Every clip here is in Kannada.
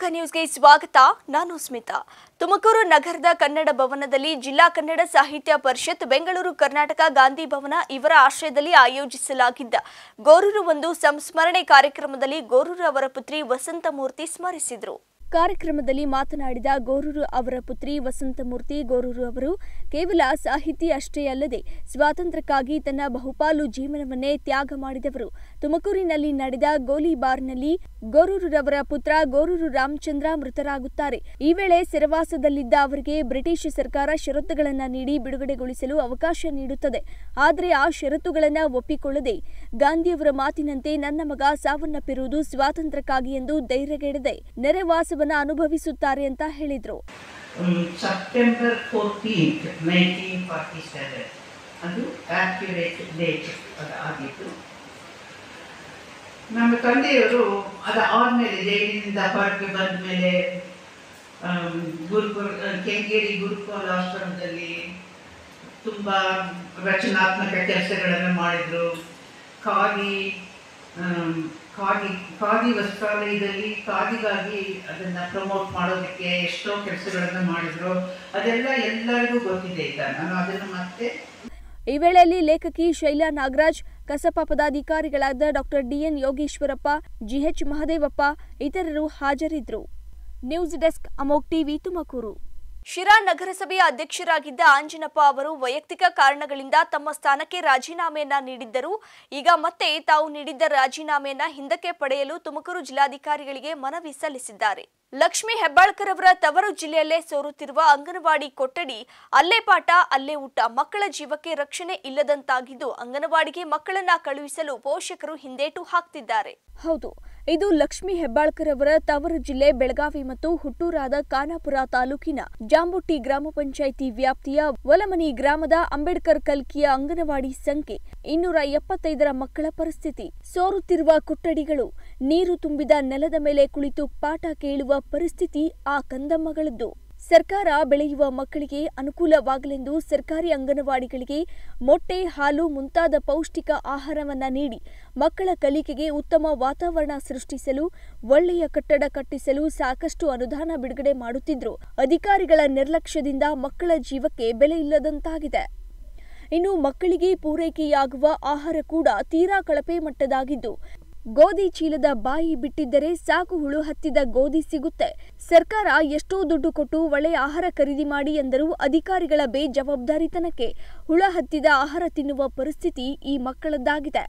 ಶಿವಮೊಗ್ಗ ನ್ಯೂಸ್ಗೆ ಸ್ವಾಗತ ನಾನು ಸ್ಮಿತಾ ತುಮಕೂರು ನಗರದ ಕನ್ನಡ ಭವನದಲ್ಲಿ ಜಿಲ್ಲಾ ಕನ್ನಡ ಸಾಹಿತ್ಯ ಪರಿಷತ್ ಬೆಂಗಳೂರು ಕರ್ನಾಟಕ ಗಾಂಧಿ ಭವನ ಇವರ ಆಶ್ರಯದಲ್ಲಿ ಆಯೋಜಿಸಲಾಗಿದ್ದ ಗೋರೂರು ಒಂದು ಸಂಸ್ಮರಣೆ ಕಾರ್ಯಕ್ರಮದಲ್ಲಿ ಗೋರೂರು ಅವರ ಪುತ್ರಿ ವಸಂತಮೂರ್ತಿ ಸ್ಮರಿಸಿದರು ಕಾರ್ಯಕ್ರಮದಲ್ಲಿ ಮಾತನಾಡಿದ ಗೋರೂರು ಅವರ ಪುತ್ರಿ ವಸಂತಮೂರ್ತಿ ಗೋರೂರು ಅವರು ಕೇವಲ ಸಾಹಿತಿ ಅಷ್ಟೇ ಅಲ್ಲದೆ ಸ್ವಾತಂತ್ರ್ಯಕ್ಕಾಗಿ ತನ್ನ ಬಹುಪಾಲು ಜೀವನವನ್ನೇ ತ್ಯಾಗ ಮಾಡಿದವರು ತುಮಕೂರಿನಲ್ಲಿ ನಡೆದ ಗೋಲಿಬಾರ್ನಲ್ಲಿ ಗೋರೂರುರವರ ಪುತ್ರ ಗೋರೂರು ರಾಮಚಂದ್ರ ಮೃತರಾಗುತ್ತಾರೆ ಈ ವೇಳೆ ಸೆರೆವಾಸದಲ್ಲಿದ್ದ ಅವರಿಗೆ ಬ್ರಿಟಿಷ್ ಸರ್ಕಾರ ಷರತ್ತುಗಳನ್ನು ನೀಡಿ ಬಿಡುಗಡೆಗೊಳಿಸಲು ಅವಕಾಶ ನೀಡುತ್ತದೆ ಆದರೆ ಆ ಷರತ್ತುಗಳನ್ನು ಒಪ್ಪಿಕೊಳ್ಳದೆ ಗಾಂಧಿಯವರ ಮಾತಿನಂತೆ ನನ್ನ ಮಗ ಸಾವನ್ನಪ್ಪಿರುವುದು ಸ್ವಾತಂತ್ರ್ಯಕ್ಕಾಗಿ ಎಂದು ಧೈರ್ಯಗೆಡದೆ ನೆರೆವಾಸವನ್ನ ಅನುಭವಿಸುತ್ತಾರೆ ಅಂತ ಹೇಳಿದ್ರು September fourteenth nineteen forty seven ಅದು ಆಕ್ಯುರೇಟ್ ಡೇಟ್ ಅದು ಆಗಿತ್ತು ನಮ್ಮ ತಂದೆಯವರು ಅದು ಆದಮೇಲೆ ಜೈಲಿನಿಂದ ಹೊರಗೆ ಬಂದ ಮೇಲೆ ಗುರುಕುಲ ಕೆಂಗೇರಿ ಗುರುಕುಲ ಆಶ್ರಮದಲ್ಲಿ ತುಂಬ ರಚನಾತ್ಮಕ ಕೆಲಸಗಳನ್ನು ಮಾಡಿದರು ಖಾದಿ ಆಮ್, ಖಾದಿ ಖಾದಿ ವಸ್ತ್ರಾಲಯದಲ್ಲಿ ಖಾದಿಗಾಗಿ ಅದನ್ನು ಪ್ರಮೋಟ್ ಮಾಡೋದಕ್ಕೆ ಎಷ್ಟೋ ಕೆಲಸಗಳನ್ನು ಮಾಡಿದ್ರು ಅದೆಲ್ಲ ಎಲ್ಲರಿಗೂ ಗೊತ್ತಿದೆ ಈಗ ನಾನು ಅದನ್ನು ಮತ್ತೆ ಈ ವೇಳೆಯಲ್ಲಿ ಲೇಖಕಿ ಶೈಲಾ ನಾಗರಾಜ್ ಕಸಪ ಪದಾಧಿಕಾರಿಗಳಾದ doctor DN Yogeshwarappa GH Mahadevappa ಇತರರು ಹಾಜರಿದ್ದರು ನ್ಯೂಸ್ ಡೆಸ್ಕ್ ಅಮೋಕ್ ಟಿವಿ ತುಮಕೂರು ಶಿರಾ ನಗರಸಭೆಯ ಅಧ್ಯಕ್ಷರಾಗಿದ್ದ ಆಂಜಿನಪ್ಪ ಅವರು ವೈಯಕ್ತಿಕ ಕಾರಣಗಳಿಂದ ತಮ್ಮ ಸ್ಥಾನಕ್ಕೆ ರಾಜೀನಾಮೆಯನ್ನ ನೀಡಿದ್ದರು ಈಗ ಮತ್ತೆ ತಾವು ನೀಡಿದ್ದ ರಾಜೀನಾಮೆಯನ್ನ ಹಿಂದಕ್ಕೆ ಪಡೆಯಲು ತುಮಕೂರು ಜಿಲ್ಲಾಧಿಕಾರಿಗಳಿಗೆ ಮನವಿ ಸಲ್ಲಿಸಿದ್ದಾರೆ ಲಕ್ಷ್ಮೀ ಹೆಬ್ಬಾಳ್ಕರ್ ಅವರ ತವರು ಜಿಲ್ಲೆಯಲ್ಲೇ ಸೋರುತ್ತಿರುವ ಅಂಗನವಾಡಿ ಕೊಠಡಿ ಅಲ್ಲೇ ಪಾಠ ಅಲ್ಲೇ ಊಟ ಮಕ್ಕಳ ಜೀವಕ್ಕೆ ರಕ್ಷಣೆ ಇಲ್ಲದಂತಾಗಿದ್ದು ಅಂಗನವಾಡಿಗೆ ಮಕ್ಕಳನ್ನ ಕಳುಹಿಸಲು ಪೋಷಕರು ಹಿಂದೇಟು ಹಾಕ್ತಿದ್ದಾರೆ ಹೌದು ಇದು ಲಕ್ಷ್ಮೀ ಹೆಬ್ಬಾಳ್ಕರ್ ಅವರ ತವರು ಜಿಲ್ಲೆ ಬೆಳಗಾವಿ ಮತ್ತು ಹುಟ್ಟೂರಾದ ಖಾನಾಪುರ ತಾಲೂಕಿನ ಜಾಂಬುಟ್ಟಿ ಗ್ರಾಮ ಪಂಚಾಯಿತಿ ವ್ಯಾಪ್ತಿಯ ಒಲಮನಿ ಗ್ರಾಮದ ಅಂಬೇಡ್ಕರ್ ಕಲ್ಕಿಯ ಅಂಗನವಾಡಿ ಸಂಖ್ಯೆ ಇನ್ನೂರ ಎಪ್ಪತ್ತೈದರ ಮಕ್ಕಳ ಪರಿಸ್ಥಿತಿ ಸೋರುತ್ತಿರುವ ಕೊಠಡಿಗಳು ನೀರು ತುಂಬಿದ ನೆಲದ ಮೇಲೆ ಕುಳಿತು ಪಾಠ ಕೇಳುವ ಪರಿಸ್ಥಿತಿ ಆ ಕಂದಮ್ಮಗಳದ್ದು ಸರ್ಕಾರ ಬೆಳೆಯುವ ಮಕ್ಕಳಿಗೆ ಅನುಕೂಲವಾಗಲೆಂದು ಸರ್ಕಾರಿ ಅಂಗನವಾಡಿಗಳಿಗೆ ಮೊಟ್ಟೆ ಹಾಲು ಮುಂತಾದ ಪೌಷ್ಟಿಕ ಆಹಾರವನ್ನ ನೀಡಿ ಮಕ್ಕಳ ಕಲಿಕೆಗೆ ಉತ್ತಮ ವಾತಾವರಣ ಸೃಷ್ಟಿಸಲು ಒಳ್ಳೆಯ ಕಟ್ಟಡ ಕಟ್ಟಿಸಲು ಸಾಕಷ್ಟು ಅನುದಾನ ಬಿಡುಗಡೆ ಮಾಡುತ್ತಿದ್ರು ಅಧಿಕಾರಿಗಳ ನಿರ್ಲಕ್ಷ್ಯದಿಂದ ಮಕ್ಕಳ ಜೀವಕ್ಕೆ ಬೆಲೆ ಇಲ್ಲದಂತಾಗಿದೆ ಇನ್ನು ಮಕ್ಕಳಿಗೆ ಪೂರೈಕೆಯಾಗುವ ಆಹಾರ ಕೂಡ ತೀರಾ ಕಳಪೆ ಮಟ್ಟದಾಗಿದ್ದು ಗೋಧಿ ಚೀಲದ ಬಾಯಿ ಬಿಟ್ಟಿದ್ದರೆ ಸಾಕು ಹುಳು ಹತ್ತಿದ ಗೋಧಿ ಸಿಗುತ್ತೆ ಸರ್ಕಾರ ಎಷ್ಟೋ ದುಡ್ಡು ಕೊಟ್ಟು ಒಳ್ಳೆ ಆಹಾರ ಖರೀದಿ ಮಾಡಿ ಎಂದರೂ ಅಧಿಕಾರಿಗಳ ಬೇಜವಾಬ್ದಾರಿತನಕ್ಕೆ ಹುಳ ಹತ್ತಿದ ಆಹಾರ ತಿನ್ನುವ ಪರಿಸ್ಥಿತಿ ಈ ಮಕ್ಕಳದ್ದಾಗಿದೆ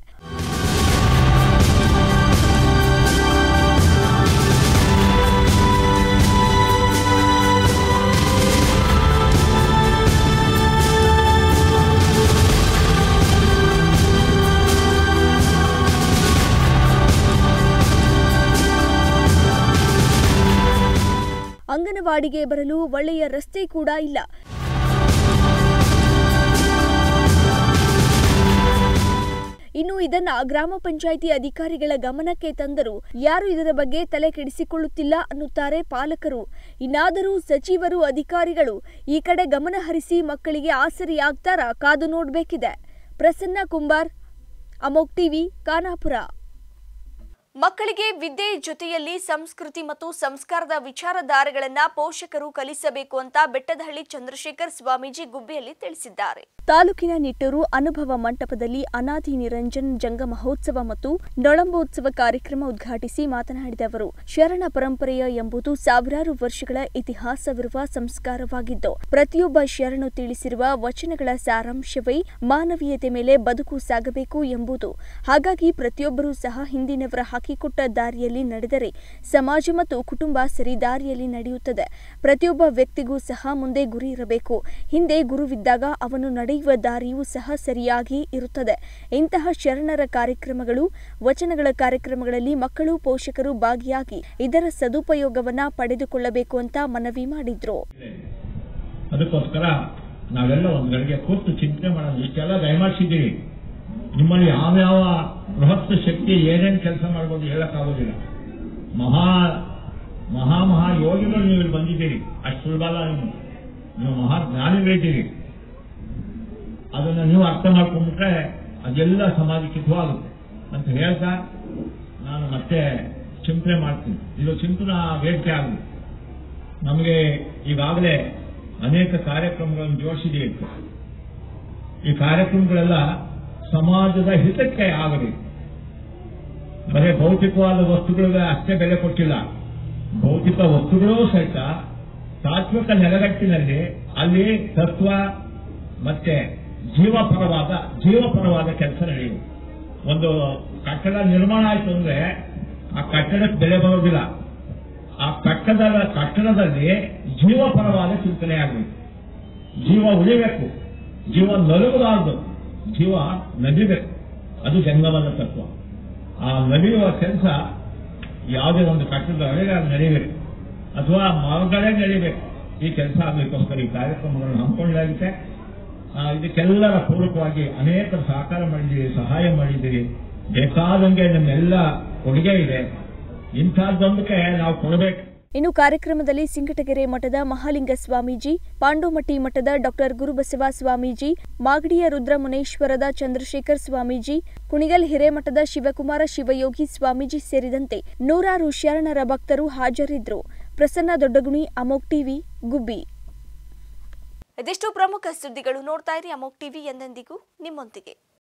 ಅಂಗನವಾಡಿಗೆ ಬರಲು ಒಳ್ಳೆಯ ರಸ್ತೆ ಕೂಡ ಇಲ್ಲ ಇನ್ನು ಇದನ್ನ ಗ್ರಾಮ ಪಂಚಾಯಿತಿ ಅಧಿಕಾರಿಗಳ ಗಮನಕ್ಕೆ ತಂದರೂ ಯಾರು ಇದರ ಬಗ್ಗೆ ತಲೆ ಕೆಡಿಸಿಕೊಳ್ಳುತ್ತಿಲ್ಲ ಅನ್ನುತ್ತಾರೆ ಪಾಲಕರು ಇನ್ನಾದರೂ ಸಚಿವರು ಅಧಿಕಾರಿಗಳು ಈ ಕಡೆ ಗಮನ ಹರಿಸಿ ಮಕ್ಕಳಿಗೆ ಆಸರಿಯಾಗ್ತಾರಾ ಕಾದು ನೋಡಬೇಕಿದೆ ಪ್ರಸನ್ನ ಕುಂಬಾರ್ ಅಮೋಕ್ ಟಿವಿ ಖಾನಾಪುರ ಮಕ್ಕಳಿಗೆ ವಿದ್ಯೆ ಜೊತೆಯಲ್ಲಿ ಸಂಸ್ಕೃತಿ ಮತ್ತು ಸಂಸ್ಕಾರದ ವಿಚಾರಧಾರೆಗಳನ್ನ ಪೋಷಕರು ಕಲಿಸಬೇಕು ಅಂತ ಬೆಟ್ಟದಹಳ್ಳಿ ಚಂದ್ರಶೇಖರ್ ಸ್ವಾಮೀಜಿ ಗುಬ್ಬಿಯಲ್ಲಿ ತಿಳಿಸಿದ್ದಾರೆ ತಾಲೂಕಿನ ನಿಟ್ಟೂರು ಅನುಭವ ಮಂಟಪದಲ್ಲಿ ಅನಾದಿ ನಿರಂಜನ್ ಜಂಗ ಮಹೋತ್ಸವ ಮತ್ತು ನೊಳಂಬೋತ್ಸವ ಕಾರ್ಯಕ್ರಮ ಉದ್ಘಾಟಿಸಿ ಮಾತನಾಡಿದ ಅವರು ಶರಣ ಪರಂಪರೆಯ ಎಂಬುದು ಸಾವಿರಾರು ವರ್ಷಗಳ ಇತಿಹಾಸವಿರುವ ಸಂಸ್ಕಾರವಾಗಿದ್ದು ಪ್ರತಿಯೊಬ್ಬ ಶರಣು ತಿಳಿಸಿರುವ ವಚನಗಳ ಸಾರಾಂಶವೇ ಮಾನವೀಯತೆ ಮೇಲೆ ಬದುಕು ಸಾಗಬೇಕು ಎಂಬುದು ಹಾಗಾಗಿ ಪ್ರತಿಯೊಬ್ಬರೂ ಸಹ ಹಿಂದಿನವರ ಹಾಕಿಕೊಟ್ಟ ದಾರಿಯಲ್ಲಿ ನಡೆದರೆ ಸಮಾಜ ಮತ್ತು ಕುಟುಂಬ ಸರಿ ದಾರಿಯಲ್ಲಿ ನಡೆಯುತ್ತದೆ ಪ್ರತಿಯೊಬ್ಬ ವ್ಯಕ್ತಿಗೂ ಸಹ ಮುಂದೆ ಗುರಿ ಇರಬೇಕು ಹಿಂದೆ ಗುರುವಿದ್ದಾಗ ಅವನು ನಡೆಯುವ ದಾರಿಯೂ ಸಹ ಸರಿಯಾಗಿ ಇರುತ್ತದೆ ಇಂತಹ ಶರಣರ ಕಾರ್ಯಕ್ರಮಗಳು ವಚನಗಳ ಕಾರ್ಯಕ್ರಮಗಳಲ್ಲಿ ಮಕ್ಕಳು ಪೋಷಕರು ಭಾಗಿಯಾಗಿ ಇದರ ಸದುಪಯೋಗವನ್ನ ಪಡೆದುಕೊಳ್ಳಬೇಕು ಅಂತ ಮನವಿ ಮಾಡಿದ್ರು ಅದಕ್ಕೋಸ್ಕರ ನಾವೆಲ್ಲ ಒಂದ್ ಗಳಿಗೆ ಕೂತು ಚಿಂತನೆ ಮಾಡೋಣ ಇಷ್ಟೆಲ್ಲ ದಯಮಾಡಿಸಿದ್ದೀರಿ ನಿಮ್ಮಲ್ಲಿ ಯಾವ್ಯಾವ ಬೃಹತ್ ಶಕ್ತಿ ಏನೇನು ಕೆಲಸ ಮಾಡ್ಬೋದು ಹೇಳಕ್ಕಾಗೋದಿಲ್ಲ ಮಹಾ ಮಹಾ ಮಹಾ ಯೋಗಿಗಳು ನೀವು ಇಲ್ಲಿ ಬಂದಿದ್ದೀರಿ ಅಷ್ಟು ಸುಲಭ ಅಲ್ಲ ನೀವು ನೀವು ಮಹಾ ಜ್ಞಾನಿಗಳಿದ್ದೀರಿ ಅದನ್ನ ನೀವು ಅರ್ಥ ಮಾಡ್ಕೊಂಡ್ಬಿಟ್ರೆ ಅದೆಲ್ಲ ಸಮಾಜಕ್ಕೆ ಹಿತವಾಗುತ್ತೆ ಅಂತ ಹೇಳ್ತಾ ನಾನು ಮತ್ತೆ ಚಿಂತನೆ ಮಾಡ್ತೀನಿ ಇದು ಚಿಂತನಾ ವೇದಿಕೆ ಆಗಲಿ ನಮಗೆ ಈಗಾಗಲೇ ಅನೇಕ ಕಾರ್ಯಕ್ರಮಗಳನ್ನು ಜೋಡಿಸಿದೀವಿ ಈ ಕಾರ್ಯಕ್ರಮಗಳೆಲ್ಲ ಸಮಾಜದ ಹಿತಕ್ಕೆ ಆಗಬೇಕು ಬರೀ ಭೌತಿಕವಾದ ವಸ್ತುಗಳಿಗೆ ಅಷ್ಟೇ ಬೆಲೆ ಕೊಟ್ಟಿಲ್ಲ ಭೌತಿಕ ವಸ್ತುಗಳೂ ಸಹಿತ ತಾತ್ವಿಕ ನೆಲೆಗಟ್ಟಿನಲ್ಲಿ ಅಲ್ಲಿ ತತ್ವ ಮತ್ತೆ ಜೀವಪರವಾದ ಜೀವಪರವಾದ ಕೆಲಸ ನಡೆಯುವುದು ಒಂದು ಕಟ್ಟಡ ನಿರ್ಮಾಣ ಆಯ್ತು ಅಂದ್ರೆ ಆ ಕಟ್ಟಡಕ್ಕೆ ಬೆಲೆ ಬರೋದಿಲ್ಲ ಆ ಕಟ್ಟಡದ ಕಟ್ಟಡದಲ್ಲಿ ಜೀವಪರವಾದ ಚಿಂತನೆ ಆಗಬೇಕು ಜೀವ ಉಳಿಬೇಕು ಜೀವ ನಲುಗಬಾರದು ಜೀವ ನದಿಬೇಕು ಅದು ಜಂಗಮದ ತತ್ವ ಆ ನಲಿಯುವ ಕೆಲಸ ಯಾವುದೇ ಒಂದು ಕಟ್ಟಡದ ಒಳಗೆ ಅದು ನಡೀಬೇಕು ಅಥವಾ ಮರಗಳೇ ನಡೀಬೇಕು ಈ ಕೆಲಸ ಆಗಲಿಕ್ಕೋಸ್ಕರ ಈ ಕಾರ್ಯಕ್ರಮಗಳನ್ನು ಹಮ್ಮಿಕೊಳ್ಳಲಾಗಿದೆ ಆ, ಇದಕ್ಕೆಲ್ಲರ ಪೂರಕವಾಗಿ ಅನೇಕರು ಸಹಕಾರ ಮಾಡಿದ್ದೀರಿ ಸಹಾಯ ಮಾಡಿದ್ದೀರಿ ಬೇಕಾದಂಗೆ ನಮ್ಮೆಲ್ಲ ಕೊಡುಗೆ ಇದೆ ಇಂಥದ್ದೊಂದಕ್ಕೆ ನಾವು ಕೊಡಬೇಕು ಇನ್ನು ಕಾರ್ಯಕ್ರಮದಲ್ಲಿ ಸಿಂಗಟಗೆರೆ ಮಠದ ಮಹಾಲಿಂಗ ಸ್ವಾಮೀಜಿ ಪಾಂಡೋಮಟ್ಟಿ ಮಠದ ಡಾಕ್ಟರ್ ಗುರುಬಸವ ಸ್ವಾಮೀಜಿ ಮಾಗಡಿಯ ರುದ್ರಮುನೇಶ್ವರದ ಚಂದ್ರಶೇಖರ್ ಸ್ವಾಮೀಜಿ ಕುಣಿಗಲ್ ಹಿರೇಮಠದ ಶಿವಕುಮಾರ ಶಿವಯೋಗಿ ಸ್ವಾಮೀಜಿ ಸೇರಿದಂತೆ ನೂರಾರು ಶರಣರ ಭಕ್ತರು ಹಾಜರಿದ್ದರು ಪ್ರಸನ್ನ ದೊಡ್ಡಗುಣಿ ಅಮೋಕ್ ಟಿವಿ ಗುಬ್ಬಿ ಇದಿಷ್ಟು ಪ್ರಮುಖ ಸುದ್ದಿಗಳು ನೋಡ್ತಾ ಇರಿ ಅಮೋಕ್ ಟಿವಿ ಎಂದೆಂದಿಗೂ ನಿಮ್ಮೊಂದಿಗೆ